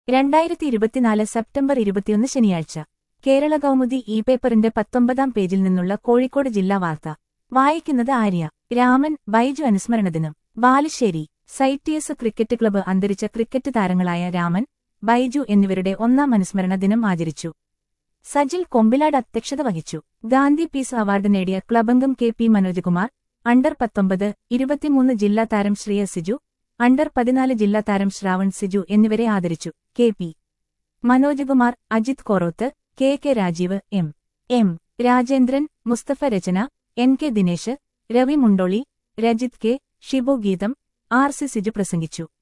രണ്ടായിരത്തി ഇരുപത്തിനാല് സെപ്റ്റംബർ ഇരുപത്തിയൊന്ന് ശനിയാഴ്ച കേരള കൗമുദി ഇ പേപ്പറിന്റെ പത്തൊമ്പതാം പേജിൽ നിന്നുള്ള കോഴിക്കോട് ജില്ലാ വാർത്ത വായിക്കുന്നത് ആര്യ രാമൻ ബൈജു അനുസ്മരണ ദിനം ബാലുശ്ശേരി സൈറ്റിയസ് ക്രിക്കറ്റ് ക്ലബ്ബ് അന്തരിച്ച ക്രിക്കറ്റ് താരങ്ങളായ രാമൻ ബൈജു എന്നിവരുടെ ഒന്നാം അനുസ്മരണ ദിനം ആചരിച്ചു സജിൽ കൊമ്പിലാട് അധ്യക്ഷത വഹിച്ചു ഗാന്ധി പീസ് അവാർഡ് നേടിയ ക്ലബംഗം കെ പി മനോജ്കുമാർ അണ്ടർ പത്തൊമ്പത് ഇരുപത്തിമൂന്ന് ജില്ലാ താരം ശ്രീയ സിജു അണ്ടർ പതിനാല് ജില്ലാ താരം ശ്രാവൺ സിജു എന്നിവരെ ആദരിച്ചു K P Manojkumar Ajith Koroth K K Rajeev M M Rajendran Musthafa Rachana N K Dinesh Ravi Mundoli Rajith K Shibu Geetham R C Siju പ്രസംഗിച്ചു